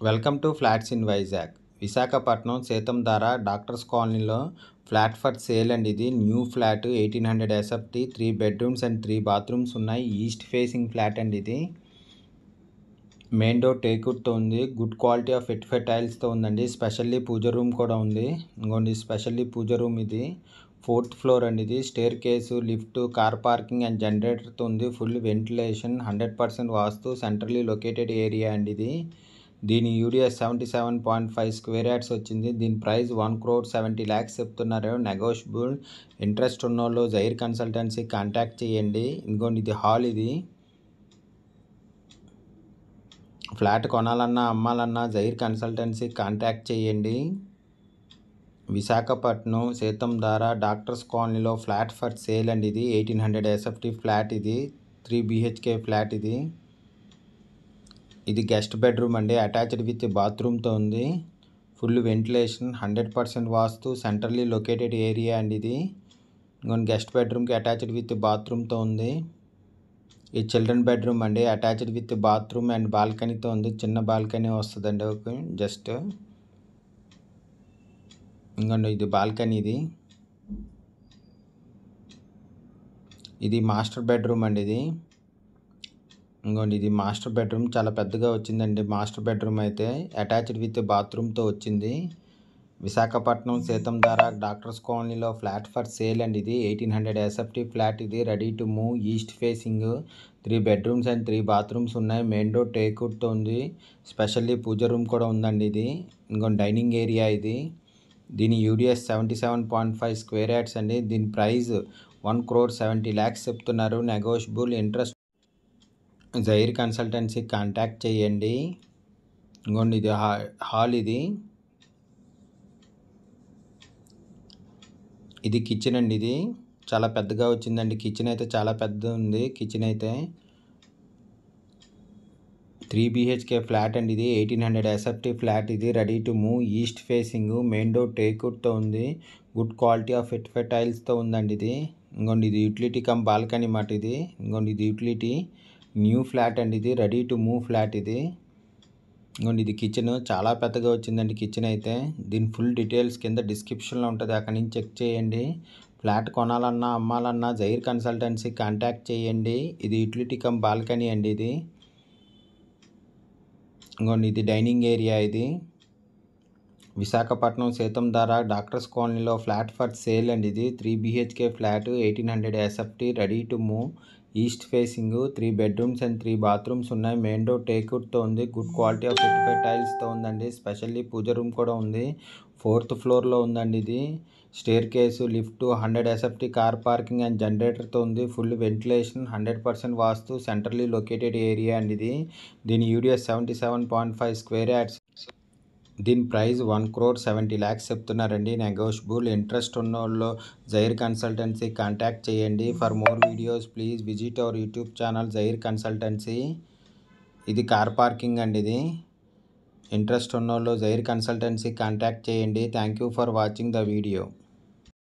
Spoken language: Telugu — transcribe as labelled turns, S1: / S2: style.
S1: welcome to flats in Vizag Visakhapatnam Seethammadhara doctors కాలనీలో ఫ్లాట్ ఫర్ సేల్ అండి ఇది new flat eighteen hundred SFT three bedrooms and three bathrooms ఉన్నాయి ఈస్ట్ ఫేసింగ్ ఫ్లాట్ అండి ఇది మెయిన్ డోర్ టేకుడ్తో ఉంది good quality of vitrified టైల్స్తో ఉందండి స్పెషల్లీ పూజ రూమ్ కూడా ఉంది ఇంకోండి స్పెషల్లీ పూజ రూమ్ ఇది ఫోర్త్ ఫ్లోర్ అండి ఇది staircase lift car parking and జనరేటర్తో ఉంది full ventilation hundred percent vastu centrally located area అండి ఇది దీని UDS seventy seven point five square yards వచ్చింది దీని price one crore seventy lakhs చెప్తున్నారు నెగోషియబుల్ ఇంట్రెస్ట్ ఉన్న వాళ్ళు జైర్ కన్సల్టెన్సీ కాంటాక్ట్ చేయండి ఇంకోండి ఇది హాల్ ఇది ఫ్లాట్ కొనాలన్నా అమ్మాలన్నా జైర్ కన్సల్టెన్సీ కాంటాక్ట్ చేయండి విశాఖపట్నం సీతంధార డాక్టర్స్ కాలనీలో ఫ్లాట్ ఫర్ సేల్ అండి ఇది ఎయిటీన్ హండ్రెడ్ ఎస్ఎఫ్టీ ఫ్లాట్ ఇది త్రీ బీహెచ్కే ఫ్లాట్ ఇది ఇది గెస్ట్ బెడ్రూమ్ అండి అటాచ్డ్ విత్ బాత్రూమ్తో ఉంది full ventilation hundred percent vastu centrally located area అండి ఇది ఇంకొన్ని గెస్ట్ బెడ్రూమ్కి అటాచ్డ్ విత్ బాత్రూమ్తో ఉంది ఈ చిల్డ్రన్ బెడ్రూమ్ అండి అటాచ్డ్ విత్ బాత్రూమ్ అండ్ బాల్కనీతో ఉంది చిన్న బాల్కనీ వస్తుందండి ఒక జస్ట్ ఇంకోండి ఇది బాల్కనీ ఇది ఇది మాస్టర్ బెడ్రూమ్ అండి ఇది ఇంకోండి ఇది మాస్టర్ బెడ్రూమ్ చాలా పెద్దగా వచ్చిందండి మాస్టర్ బెడ్రూమ్ అయితే అటాచ్డ్ విత్ బాత్రూమ్తో వచ్చింది విశాఖపట్నం సీతంధార డాక్టర్స్ కాలనీలో ఫ్లాట్ ఫర్ సేల్ అండి ఇది ఎయిటీన్ హండ్రెడ్ ఎస్ఎఫ్టీ ఫ్లాట్ ఇది ready to move east facing three bedrooms and three bathrooms ఉన్నాయి మెయిన్ డోర్ టేక్వుడ్తో ఉంది స్పెషల్లీ పూజ రూమ్ కూడా ఉందండి ఇది ఇంకొక డైనింగ్ ఏరియా ఇది దీని UDS seventy seven point five square yards అండి దీని price one crore seventy lakhs చెప్తున్నారు నెగోషియబుల్ ఇంట్రెస్ట్ జైర్ కన్సల్టెన్సీ కాంటాక్ట్ చేయండి ఇంకోండి ఇది హాల్ ఇది ఇది కిచెన్ అండి ఇది చాలా పెద్దగా వచ్చిందండి కిచెన్ అయితే చాలా పెద్ద ఉంది కిచెన్ అయితే త్రీ బీహెచ్కే ఫ్లాట్ అండి ఇది ఎయిటీన్ హండ్రెడ్ ఎస్ఎఫ్టీ ఫ్లాట్ ఇది ready to move east facing main door టేక్వుడ్తో ఉంది good quality of vitrified టైల్స్తో ఉందండి ఇది ఇంకోండి ఇది యూటిలిటీ కమ్ బాల్కనీ మాట ఇది ఇంకోండి ఇది యూటిలిటీ న్యూ ఫ్లాట్ అండి ఇది రెడీ టు మూవ్ ఫ్లాట్ ఇది ఇంకోండి ఇది కిచెన్ చాలా పెద్దగా వచ్చిందండి కిచెన్ అయితే దీని ఫుల్ డీటెయిల్స్ కింద డిస్క్రిప్షన్లో ఉంటుంది అక్కడి నుంచి చెక్ చేయండి ఫ్లాట్ కొనాలన్నా అమ్మాలన్నా జైర్ కన్సల్టెన్సీ కాంటాక్ట్ చేయండి ఇది యూటిలిటీ కమ్ బాల్కనీ అండి ఇది ఇంకోండి ఇది డైనింగ్ ఏరియా ఇది విశాఖపట్నం సీతంధార డాక్టర్స్ కాలనీలో ఫ్లాట్ ఫర్ సేల్ అండి ఇది three BHK flat eighteen hundred SFT ready to move east facing three bedrooms and three bathrooms ఉన్నాయి మెయిన్ డోర్ టేక్వుడ్తో ఉంది గుడ్ క్వాలిటీ ఆఫ్ ఫిట్ టైల్స్తో ఉందండి స్పెషల్లీ పూజ రూమ్ కూడా ఉంది ఫోర్త్ ఫ్లోర్లో ఉందండి ఇది staircase lift hundred SFT car parking and జనరేటర్తో ఉంది full ventilation hundred percent vastu centrally located area అండి ఇది దీని UDS seventy seven point five square yards దీని price one crore seventy lakhs చెప్తున్నారండి నెగోషియబుల్ ఇంట్రెస్ట్ ఉన్న వాళ్ళు జైర్ కన్సల్టెన్సీ కాంటాక్ట్ చేయండి for more videos please visit our YouTube channel జైర్ కన్సల్టెన్సీ ఇది కార్ పార్కింగ్ అండి ఇది ఇంట్రెస్ట్ ఉన్న వాళ్ళు జైర్ కన్సల్టెన్సీ కాంటాక్ట్ చేయండి thank you for watching the video